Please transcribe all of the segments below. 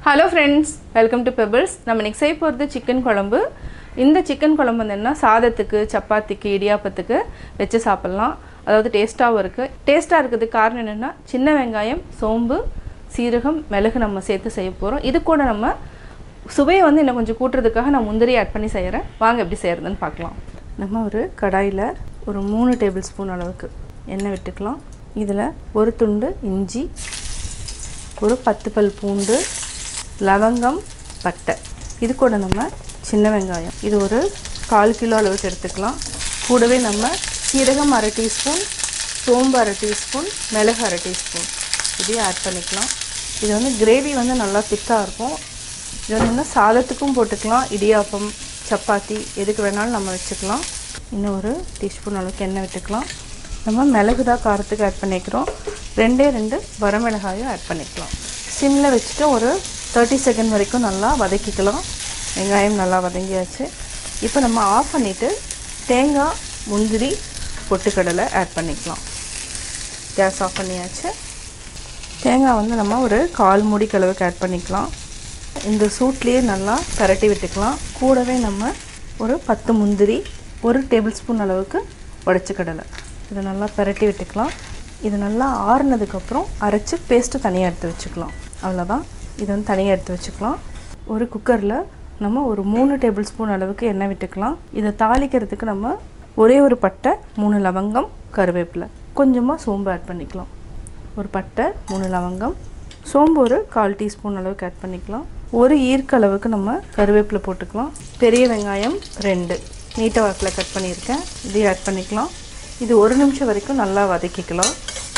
hello friends welcome to Pebbles நம்ம இன்னைக்கு செய்ய போகிறது சிக்கன் குழம்பு இந்த சிக்கன் குழம்பு வந்து என்ன சாதத்துக்கு சப்பாத்திக்கு இடியாப்பத்துக்கு வச்சு சாப்பிட்லாம் அதாவது டேஸ்ட்டாகவும் இருக்குது டேஸ்ட்டாக இருக்கிறதுக்கு காரணம் என்னென்னா சின்ன வெங்காயம் சோம்பு சீரகம் மிளகு நம்ம சேர்த்து செய்ய போகிறோம் இது கூட நம்ம சுவையை வந்து இன்னும் கொஞ்சம் கூட்டுறதுக்காக நான் முந்திரி ஆட் பண்ணி செய்கிறேன் வாங்க எப்படி செய்கிறதுன்னு பார்க்கலாம் நம்ம ஒரு கடாயில் ஒரு மூணு டேபிள் ஸ்பூன் அளவுக்கு எண்ணெய் விட்டுக்கலாம் இதில் ஒரு துண்டு இஞ்சி ஒரு பத்து பல் பூண்டு லவங்கம் பட்டை இது கூட நம்ம சின்ன வெங்காயம் இது ஒரு கால் கிலோ அளவுக்கு எடுத்துக்கலாம் கூடவே நம்ம சீரகம் அரை டீஸ்பூன் சோம்பு அரை டீஸ்பூன் மிளகு அரை டீஸ்பூன் இதையும் ஆட் பண்ணிக்கலாம் இது வந்து கிரேவி வந்து நல்லா திக்காக இருக்கும் இது வந்து என்ன சாதத்துக்கும் போட்டுக்கலாம் இடியாப்பம் சப்பாத்தி எதுக்கு வேணாலும் நம்ம வச்சுக்கலாம் இன்னும் ஒரு டீஸ்பூன் அளவுக்கு எண்ணெய் விட்டுக்கலாம் நம்ம மிளகு தான் காரத்துக்கு ஆட் பண்ணிக்கிறோம் ரெண்டே ரெண்டு வரமிளகாயும் ஆட் பண்ணிக்கலாம் சிம்மில் வச்சுட்டு ஒரு தேர்ட்டி செகண்ட் வரைக்கும் நல்லா வதக்கிக்கலாம் வெங்காயம் நல்லா வதங்கியாச்சு இப்போ நம்ம ஆஃப் பண்ணிவிட்டு தேங்காய் முந்திரி பொட்டுக்கடலை ஆட் பண்ணிக்கலாம் கேஸ் ஆஃப் பண்ணியாச்சு தேங்காய் வந்து நம்ம ஒரு கால் மூடி அளவுக்கு ஆட் பண்ணிக்கலாம் இந்த சூட்லேயே நல்லா பரட்டி விட்டுக்கலாம் கூடவே நம்ம ஒரு பத்து முந்திரி ஒரு டேபிள் ஸ்பூன் அளவுக்கு உடச்ச கடலை இதை நல்லா பரட்டி விட்டுக்கலாம் இது நல்லா ஆறுனதுக்கப்புறம் அரைச்சி பேஸ்ட்டு தனியாக எடுத்து வச்சுக்கலாம் அவ்வளோதான் இது வந்து தனியாக எடுத்து வச்சுக்கலாம் ஒரு குக்கரில் நம்ம ஒரு மூணு டேபிள் ஸ்பூன் அளவுக்கு எண்ணெய் விட்டுக்கலாம் இதை தாளிக்கிறதுக்கு நம்ம ஒரே ஒரு பட்டை மூணு லவங்கம் கருவேப்பிலை கொஞ்சமாக சோம்பு ஆட் பண்ணிக்கலாம் ஒரு பட்டை மூணு லவங்கம் சோம்பு ஒரு கால் டீஸ்பூன் அளவுக்கு ஆட் பண்ணிக்கலாம் ஒரு ஈர்க்க அளவுக்கு நம்ம கருவேப்பிலை போட்டுக்கலாம் பெரிய வெங்காயம் ரெண்டு நீட்ட வாக்கில் கட் பண்ணியிருக்கேன் இதையும் ஆட் பண்ணிக்கலாம் இது ஒரு நிமிஷம் வரைக்கும் நல்லா வதக்கிக்கலாம்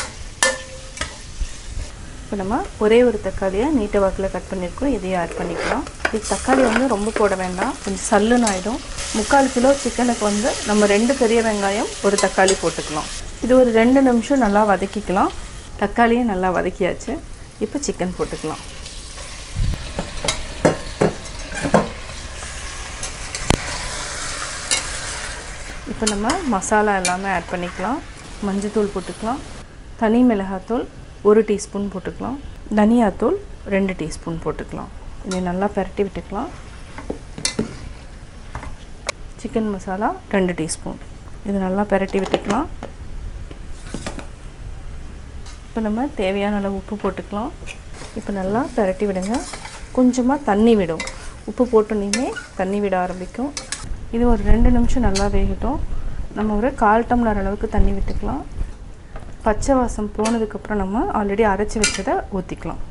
இப்போ நம்ம ஒரே ஒரு தக்காளியை நீட்ட வாக்கில் கட் பண்ணியிருக்கோம் இதையும் ஆட் பண்ணிக்கலாம் இது தக்காளி வந்து ரொம்ப போட வேண்டாம் கொஞ்சம் சல்லுன்னு ஆகிடும் முக்கால் கிலோ சிக்கனுக்கு வந்து நம்ம ரெண்டு பெரிய வெங்காயம் ஒரு தக்காளி போட்டுக்கலாம் இது ஒரு ரெண்டு நிமிஷம் நல்லா வதக்கிக்கலாம் தக்காளியும் நல்லா வதக்கியாச்சு இப்போ சிக்கன் போட்டுக்கலாம் இப்போ நம்ம மசாலா எல்லாமே ஆட் பண்ணிக்கலாம் மஞ்சத்தூள் போட்டுக்கலாம் தனி மிளகாத்தூள் ஒரு டீஸ்பூன் போட்டுக்கலாம் தனியாத்தூள் ரெண்டு டீஸ்பூன் போட்டுக்கலாம் இதை நல்லா பரட்டி விட்டுக்கலாம் சிக்கன் மசாலா ரெண்டு டீஸ்பூன் இது நல்லா பரட்டி விட்டுக்கலாம் இப்போ நம்ம தேவையான அளவு உப்பு போட்டுக்கலாம் இப்போ நல்லா பரட்டி விடுங்க கொஞ்சமாக தண்ணி விடும் உப்பு போட்டோன்னே தண்ணி விட ஆரம்பிக்கும் இது ஒரு ரெண்டு நிமிஷம் நல்லா வேகட்டும் நம்ம ஒரு கால் டம்ளர் அளவுக்கு தண்ணி விட்டுக்கலாம் பச்சை வாசம் போனதுக்கப்புறம் நம்ம ஆல்ரெடி அரைச்சி வச்சதை ஊற்றிக்கலாம்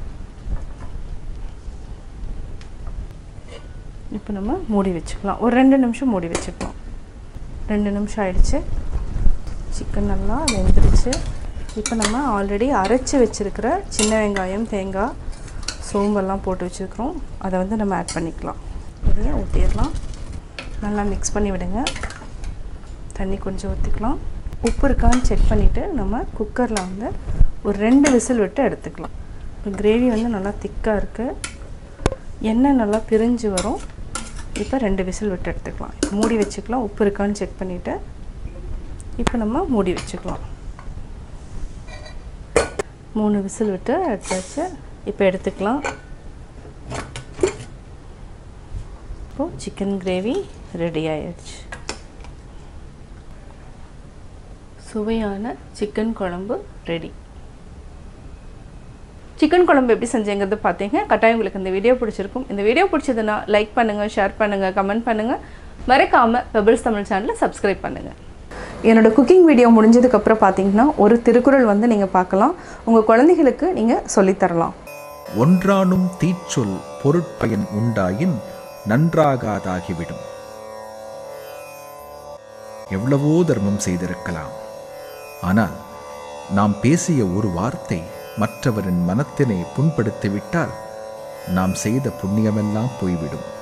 இப்போ நம்ம மூடி வச்சுக்கலாம் ஒரு ரெண்டு நிமிஷம் மூடி வச்சுக்கலாம் ரெண்டு நிமிஷம் ஆயிடுச்சு சிக்கன் நல்லா வெந்துடுச்சு இப்போ நம்ம ஆல்ரெடி அரைச்சி வச்சுருக்கிற சின்ன வெங்காயம் தேங்காய் சோம்பெல்லாம் போட்டு வச்சுருக்கிறோம் அதை வந்து நம்ம ஆட் பண்ணிக்கலாம் இதையும் ஊற்றிடலாம் நல்லா மிக்ஸ் பண்ணி விடுங்க தண்ணி கொஞ்சம் ஊற்றிக்கலாம் உப்பு இருக்கான்னு செக் பண்ணிவிட்டு நம்ம குக்கரில் வந்து ஒரு ரெண்டு விசில் விட்டு எடுத்துக்கலாம் இப்போ கிரேவி வந்து நல்லா திக்காக இருக்குது எண்ணெய் நல்லா பிரிஞ்சு வரும் இப்போ ரெண்டு விசில் விட்டு எடுத்துக்கலாம் இப்போ மூடி வச்சுக்கலாம் உப்பு இருக்கான்னு செக் பண்ணிவிட்டு இப்போ நம்ம மூடி வச்சுக்கலாம் மூணு விசில் விட்டு எடுத்தாச்சு இப்போ எடுத்துக்கலாம் இப்போது சிக்கன் கிரேவி ரெடி ஆயிடுச்சு சுவையான சிக்கன் குழம்பு ரெடி சிக்கன் குழம்பு எப்படி செஞ்சேங்கிறது பார்த்தீங்க கட்டாயம் உங்களுக்கு இந்த வீடியோ பிடிச்சிருக்கும் இந்த வீடியோ பிடிச்சதுன்னா லைக் பண்ணுங்கள் ஷேர் பண்ணுங்கள் கமெண்ட் பண்ணுங்கள் மறக்காமல் பெபிள்ஸ் தமிழ் சேனலை சப்ஸ்கிரைப் பண்ணுங்கள் என்னோட குக்கிங் வீடியோ முடிஞ்சதுக்கப்புறம் பார்த்தீங்கன்னா ஒரு திருக்குறள் வந்து நீங்கள் பார்க்கலாம் உங்கள் குழந்தைகளுக்கு நீங்கள் சொல்லித்தரலாம் ஒன்றானும் தீச்சொல் பொருட்பயன் உண்டாயின் நன்றாகாதாகிவிடும் எவ்வளவோ தர்மம் செய்திருக்கலாம் ஆனால் நாம் பேசிய ஒரு வார்த்தை மற்றவரின் மனத்தினை புண்படுத்திவிட்டால் நாம் செய்த புண்ணியமெல்லாம் போய்விடும்